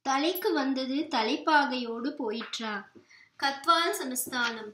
தலைக்கு வந்தது தலைப்பாகையோடு போயிற்றா கத்வால் சமஸ்தானம்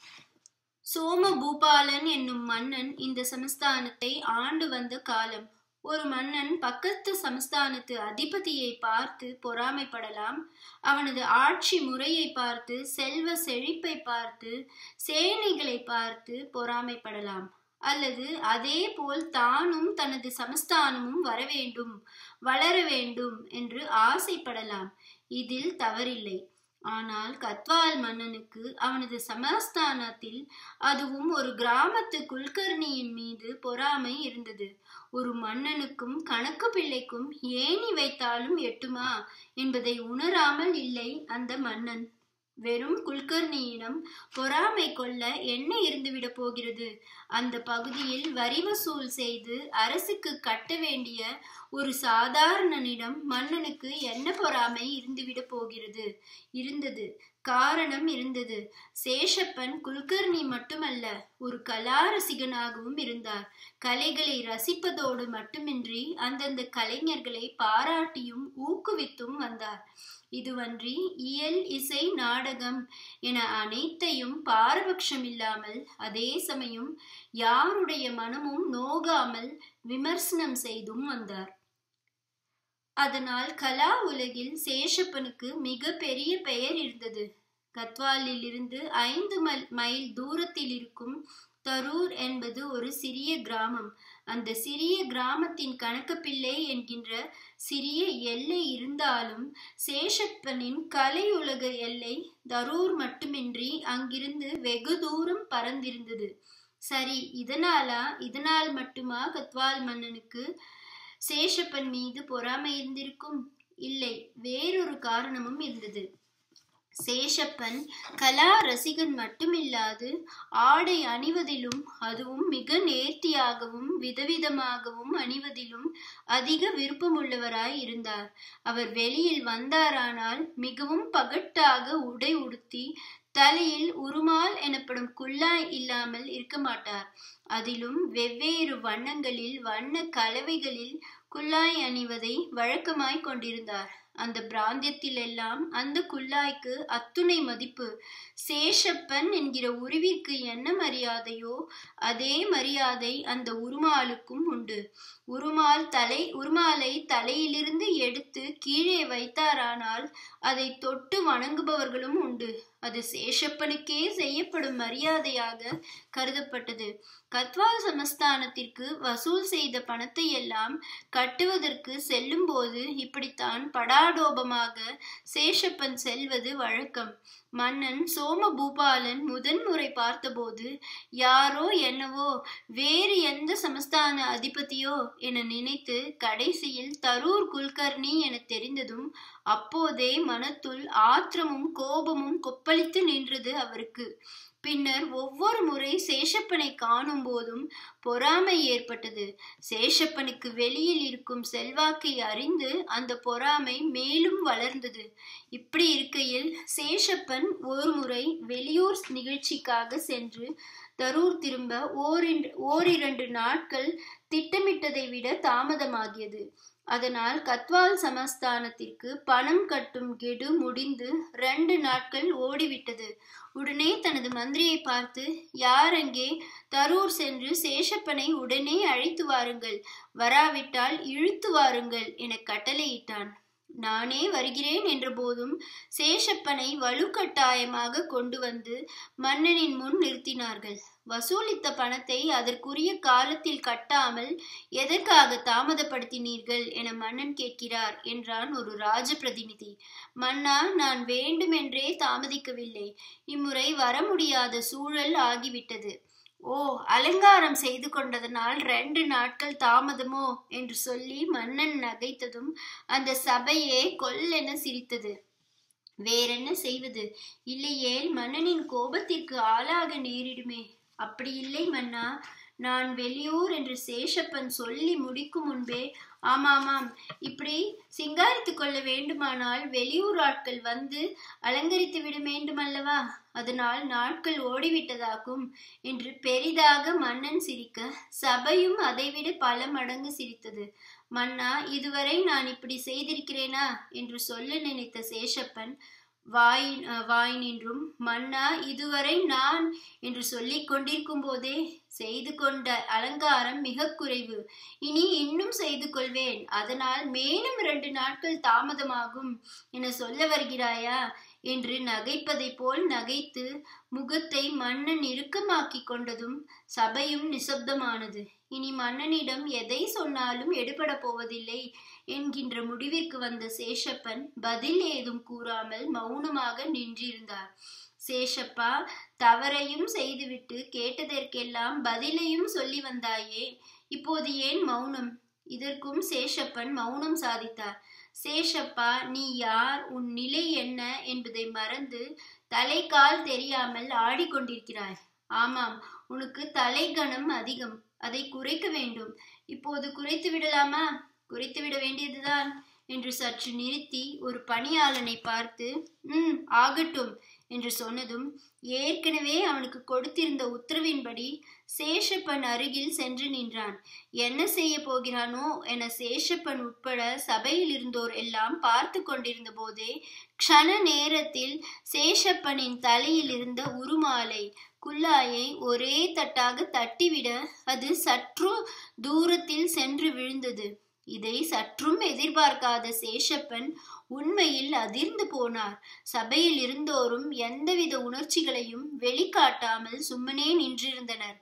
சோம பூபாலன் என்னும் மன்னன் இந்த சமஸ்தானத்தை ஆண்டு வந்த காலம் ஒரு மன்னன் பக்கத்து சமஸ்தானத்து அதிபதியை பார்த்து பொறாமைப்படலாம் அவனது ஆட்சி முறையை பார்த்து செல்வ செழிப்பை பார்த்து சேனைகளை பார்த்து பொறாமைப்படலாம் அல்லது அதே போல் தானும் தனது சமஸ்தானமும் வர வேண்டும் வளர வேண்டும் என்று ஆசைப்படலாம் இதில் தவறில்லை ஆனால் கத்வால் மன்னனுக்கு அவனது சமஸ்தானத்தில் அதுவும் ஒரு கிராமத்து குல்கர்ணியின் மீது பொறாமை இருந்தது ஒரு மன்னனுக்கும் கணக்கு பிள்ளைக்கும் ஏணி வைத்தாலும் எட்டுமா என்பதை உணராமல் இல்லை அந்த மன்னன் வெறும் குல்கர்ணியிடம் பொறாமை கொள்ள என்ன இருந்துவிட போகிறது அந்த பகுதியில் வரி வசூல் செய்து அரசுக்கு கட்ட வேண்டிய ஒரு சாதாரணனிடம் மன்னனுக்கு என்ன பொறாமை இருந்துவிட போகிறது இருந்தது காரணம் இருந்தது சேஷப்பன் குல்கர்ணி மட்டுமல்ல ஒரு கலா ரசிகனாகவும் இருந்தார் கலைகளை ரசிப்பதோடு மட்டுமின்றி அந்தந்த கலைஞர்களை பாராட்டியும் ஊக்குவித்தும் வந்தார் இதுவன்றி இயல் இசை நாடகம் என அனைத்தையும் பாரபட்சம் இல்லாமல் அதே சமயம் யாருடைய மனமும் நோகாமல் விமர்சனம் செய்தும் வந்தார் அதனால் கலா உலகில் சேஷப்பனுக்கு மிக பெரிய பெயர் இருந்தது கத்வாலில் இருந்து ஐந்து மைல் தூரத்தில் இருக்கும் தரூர் என்பது ஒரு சிறிய கிராமம் அந்த சிறிய கிராமத்தின் கணக்கப்பிள்ளை என்கின்ற சிறிய எல்லை இருந்தாலும் சேஷப்பனின் கலை உலக எல்லை தரூர் மட்டுமின்றி அங்கிருந்து வெகு தூரம் பறந்திருந்தது சரி இதனாலா இதனால் மட்டுமா கத்வால் மன்னனுக்கு சேஷப்பன் மீது பொறாமை இருந்திருக்கும் இல்லை வேறொரு காரணமும் இருந்தது சேஷப்பன் கலா ரசிகன் மட்டுமில்லாது ஆடை அணிவதிலும் அதுவும் மிக நேர்த்தியாகவும் விதவிதமாகவும் அணிவதிலும் அதிக விருப்பமுள்ளவராய் இருந்தார் அவர் வெளியில் வந்தாரானால் மிகவும் பகட்டாக உடை உடுத்தி தலையில் உருமால் எனப்படும் குல்லாய் இல்லாமல் இருக்க மாட்டார் அதிலும் வெவ்வேறு வண்ணங்களில் வண்ண கலவைகளில் குல்லாய் அணிவதை வழக்கமாய் கொண்டிருந்தார் அந்த பிராந்தியத்தில் எல்லாம் அந்த குல்லாய்க்கு அத்துணை மதிப்பு சேஷப்பன் என்கிற உருவிற்கு என்ன மரியாதையோ அதே மரியாதை அந்த உருமாலுக்கும் உண்டு உருமால் தலை உருமாலை தலையிலிருந்து எடுத்து கீழே வைத்தாரானால் அதை தொட்டு வணங்குபவர்களும் உண்டு அது சேஷப்பனுக்கே செய்யப்படும் மரியாதையாக கருதப்பட்டது கத்வால் சமஸ்தானத்திற்கு வசூல் செய்த பணத்தை எல்லாம் கட்டுவதற்கு செல்லும் போது இப்படித்தான் படாடோபமாக சேஷப்பன் செல்வது வழக்கம் மன்னன் சோமபூபாலன் முதன்முறை பார்த்தபோது யாரோ என்னவோ வேறு எந்த சமஸ்தான அதிபதியோ என நினைத்து கடைசியில் தரூர் குல்கர்ணி என தெரிந்ததும் அப்போதே மனத்துள் ஆத்திரமும் கோபமும் கொப்பளித்து நின்றது அவருக்கு பின்னர் ஒவ்வொரு முறை சேஷப்பனை காணும் போதும் பொறாமை ஏற்பட்டது சேஷப்பனுக்கு வெளியில் இருக்கும் செல்வாக்கை அறிந்து அந்த பொறாமை மேலும் வளர்ந்தது இப்படி இருக்கையில் சேஷப்பன் ஒரு முறை வெளியூர் நிகழ்ச்சிக்காக சென்று தரூர் திரும்ப ஓரின் ஓரிரண்டு நாட்கள் திட்டமிட்டதை விட தாமதமாகியது அதனால் கத்வால் சமஸ்தானத்திற்கு பணம் கட்டும் கெடு முடிந்து ரெண்டு நாட்கள் ஓடிவிட்டது உடனே தனது மந்திரியை பார்த்து யார் அங்கே தரூர் சென்று சேஷப்பனை உடனே அழைத்து வாருங்கள் வராவிட்டால் இழுத்து வாருங்கள் என கட்டளையிட்டான் நானே வருகிறேன் என்ற போதும் சேஷப்பனை வலுக்கட்டாயமாக கொண்டு வந்து மன்னனின் முன் நிறுத்தினார்கள் வசூலித்த பணத்தை அதற்குரிய காலத்தில் கட்டாமல் எதற்காக தாமதப்படுத்தினீர்கள் என மன்னன் கேட்கிறார் என்றான் ஒரு ராஜ பிரதிநிதி மன்னா நான் வேண்டுமென்றே தாமதிக்கவில்லை இம்முறை வர முடியாத சூழல் ஆகிவிட்டது ஓ அலங்காரம் செய்து கொண்டதனால் ரெண்டு நாட்கள் தாமதமோ என்று சொல்லி மன்னன் நகைத்ததும் அந்த சபையே கொல்லென சிரித்தது வேறென்ன செய்வது இல்லையேல் மன்னனின் கோபத்திற்கு ஆளாக நேரிடுமே அப்படி இல்லை மன்னா நான் வெளியூர் என்று சேஷப்பன் சொல்லி முடிக்கும் முன்பே ஆமாமாம் இப்படி சிங்காரித்து கொள்ள வேண்டுமானால் வெளியூர் ஆட்கள் வந்து அலங்கரித்து விட வேண்டுமல்லவா அதனால் நாட்கள் ஓடிவிட்டதாகும் என்று பெரிதாக மன்னன் சிரிக்க சபையும் அதைவிட பல மடங்கு சிரித்தது மன்னா இதுவரை நான் இப்படி செய்திருக்கிறேனா என்று சொல்ல நினைத்த சேஷப்பன் வாய் வாய் நின்றும் மன்னா இதுவரை நான் என்று சொல்லிக் கொண்டிருக்கும் போதே செய்து கொண்ட அலங்காரம் மிக குறைவு இனி இன்னும் செய்து கொள்வேன் அதனால் மேலும் இரண்டு நாட்கள் தாமதமாகும் என சொல்ல வருகிறாயா என்று நகைப்பதை போல் நகைத்து முகத்தை மன்னன் இறுக்கமாக்கி கொண்டதும் சபையும் நிசப்தமானது இனி மன்னனிடம் எதை சொன்னாலும் எடுபட போவதில்லை என்கின்ற முடிவிற்கு வந்த சேஷப்பன் பதில் ஏதும் கூறாமல் மௌனமாக நின்றிருந்தார் சேஷப்பா தவறையும் செய்துவிட்டு கேட்டதற்கெல்லாம் பதிலையும் சொல்லி வந்தாயே இப்போது ஏன் மௌனம் இதற்கும் சேஷப்பன் மௌனம் சாதித்தார் சேஷப்பா நீ யார் உன் நிலை என்ன என்பதை மறந்து தலைக்கால் தெரியாமல் ஆடிக்கொண்டிருக்கிறாய் ஆமாம் உனக்கு தலைகணம் அதிகம் அதை குறைக்க வேண்டும் இப்போது குறைத்து விடலாமா குறைத்து விட வேண்டியதுதான் என்று சற்று நிறுத்தி ஒரு பணியாளனை பார்த்து ம் ஆகட்டும் என்று சொன்னதும் ஏற்கனவே அவனுக்கு கொடுத்திருந்த உத்தரவின்படி சேஷப்பன் அருகில் சென்று நின்றான் என்ன செய்ய போகிறானோ என சேஷப்பன் உட்பட சபையில் இருந்தோர் எல்லாம் பார்த்து கொண்டிருந்த போதே க்ஷண நேரத்தில் சேஷப்பனின் தலையில் இருந்த உருமாலை குல்லாயை ஒரே தட்டாக தட்டிவிட அது சற்று தூரத்தில் சென்று விழுந்தது இதை சற்றும் எதிர்பார்க்காத சேஷப்பன் உண்மையில் அதிர்ந்து போனார் சபையில் இருந்தோரும் எந்தவித உணர்ச்சிகளையும் வெளிக்காட்டாமல் சும்மனே நின்றிருந்தனர்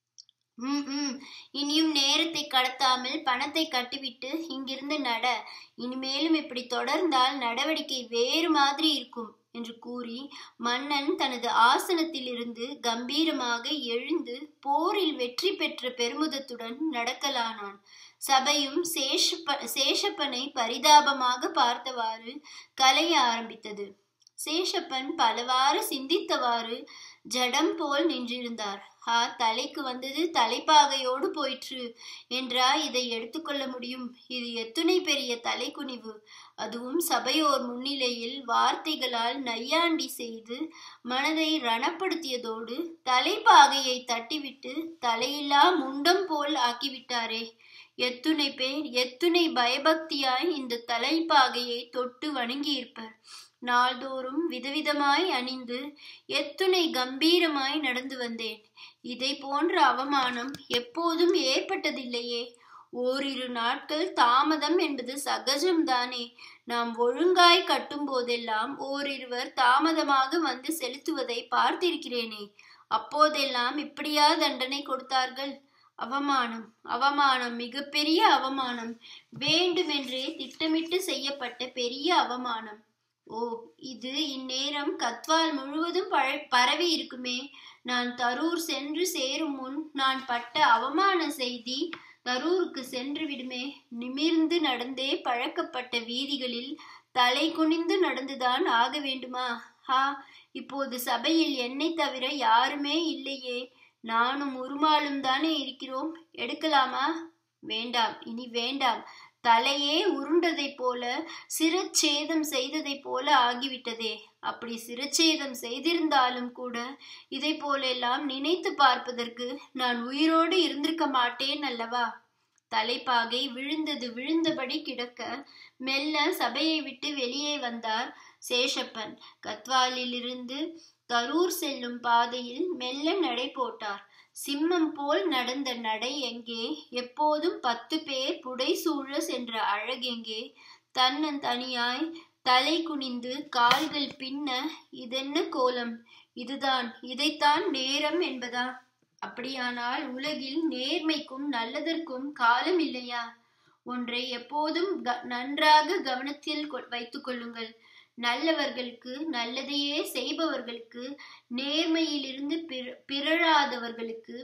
ம் ம் இனியும் நேரத்தை கடத்தாமல் பணத்தை கட்டிவிட்டு இங்கிருந்து நட இனிமேலும் இப்படி தொடர்ந்தால் நடவடிக்கை வேறு மாதிரி இருக்கும் என்று கூறி மன்னன் தனது ஆசனத்திலிருந்து கம்பீரமாக எழுந்து போரில் வெற்றி பெற்ற பெருமிதத்துடன் நடக்கலானான் சபையும் சேஷப்ப சேஷப்பனை பரிதாபமாக பார்த்தவாறு கலைய ஆரம்பித்தது சேஷப்பன் பலவாறு சிந்தித்தவாறு ஜடம் போல் நின்றிருந்தார் ஆ தலைக்கு வந்தது தலைப்பாகையோடு போயிற்று என்றா இதை எடுத்துக்கொள்ள முடியும் இது எத்துணை பெரிய தலைக்குனிவு அதுவும் சபையோர் முன்னிலையில் வார்த்தைகளால் நையாண்டி செய்து மனதை ரணப்படுத்தியதோடு தலைப்பாகையை தட்டிவிட்டு தலையில்லா முண்டம் போல் ஆக்கிவிட்டாரே எத்துணை பேர் எத்துணை பயபக்தியாய் இந்த தலைப்பாகையை தொட்டு வணங்கியிருப்பர் நாள்தோறும் விதவிதமாய் அணிந்து எத்துணை கம்பீரமாய் நடந்து வந்தேன் இதை போன்ற அவமானம் எப்போதும் ஏற்பட்டதில்லையே ஓரிரு நாட்கள் தாமதம் என்பது சகஜம்தானே நாம் ஒழுங்காய் கட்டும் போதெல்லாம் ஓரிருவர் தாமதமாக வந்து செலுத்துவதை பார்த்திருக்கிறேனே அப்போதெல்லாம் இப்படியா தண்டனை கொடுத்தார்கள் அவமானம் அவமானம் மிகப்பெரிய அவமானம் வேண்டுமென்றே திட்டமிட்டு செய்யப்பட்ட பெரிய அவமானம் ஓ இது இந்நேரம் கத்வால் முழுவதும் பழ பரவி இருக்குமே நான் தரூர் சென்று சேரும் முன் நான் பட்ட அவமான செய்தி தரூருக்கு சென்று விடுமே நிமிர்ந்து நடந்தே பழக்கப்பட்ட வீதிகளில் தலை குனிந்து நடந்துதான் ஆக வேண்டுமா ஹா இப்போது சபையில் என்னை தவிர யாருமே இல்லையே நானும் உருமாலும் தானே இருக்கிறோம் எடுக்கலாமா வேண்டாம் இனி வேண்டாம் தலையே உருண்டதை போல சிரச்சேதம் செய்ததை போல ஆகிவிட்டதே அப்படி சிரச்சேதம் செய்திருந்தாலும் கூட இதை போலெல்லாம் நினைத்து பார்ப்பதற்கு நான் உயிரோடு இருந்திருக்க மாட்டேன் அல்லவா தலைப்பாகை விழுந்தது விழுந்தபடி கிடக்க மெல்ல சபையை விட்டு வெளியே வந்தார் சேஷப்பன் கத்வாலிலிருந்து கரூர் செல்லும் பாதையில் மெல்ல நடை போட்டார் சிம்மம் போல் நடந்த நடை எங்கே எப்போதும் பத்து பேர் புடைசூழ சென்ற அழகெங்கே தன்னன் தனியாய் தலை குனிந்து கால்கள் பின்ன இதென்ன கோலம் இதுதான் இதைத்தான் நேரம் என்பதா அப்படியானால் உலகில் நேர்மைக்கும் நல்லதற்கும் காலம் இல்லையா ஒன்றை எப்போதும் நன்றாக கவனத்தில் வைத்துக் கொள்ளுங்கள் நல்லவர்களுக்கு நல்லதையே செய்பவர்களுக்கு நேர்மையிலிருந்து பிறழாதவர்களுக்கு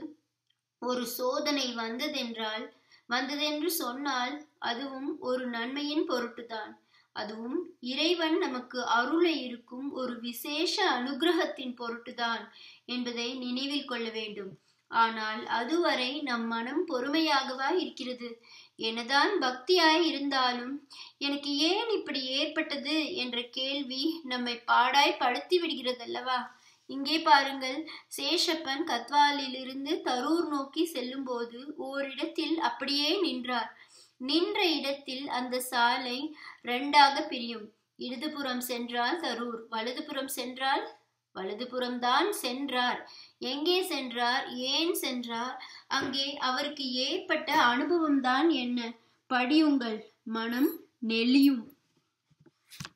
ஒரு சோதனை வந்ததென்றால் வந்ததென்று சொன்னால் அதுவும் ஒரு நன்மையின் பொருட்டுதான் அதுவும் இறைவன் நமக்கு அருள இருக்கும் ஒரு விசேஷ அனுகிரகத்தின் பொருட்டுதான் என்பதை நினைவில் கொள்ள வேண்டும் ஆனால் அதுவரை நம் மனம் பொறுமையாகவா இருக்கிறது என்னதான் பக்தியாய் இருந்தாலும் எனக்கு ஏன் இப்படி ஏற்பட்டது என்ற கேள்வி நம்மை பாடாய் படுத்தி விடுகிறதல்லவா இங்கே பாருங்கள் சேஷப்பன் கத்வாலிலிருந்து தரூர் நோக்கி செல்லும்போது ஓரிடத்தில் அப்படியே நின்றார் நின்ற இடத்தில் அந்த சாலை ரெண்டாக பிரியும் இடதுபுறம் சென்றால் தரூர் வலதுபுறம் சென்றால் வலதுபுறம்தான் சென்றார் எங்கே சென்றார் ஏன் சென்றார் அங்கே அவருக்கு ஏற்பட்ட அனுபவம்தான் என்ன படியுங்கள் மனம் நெளியும்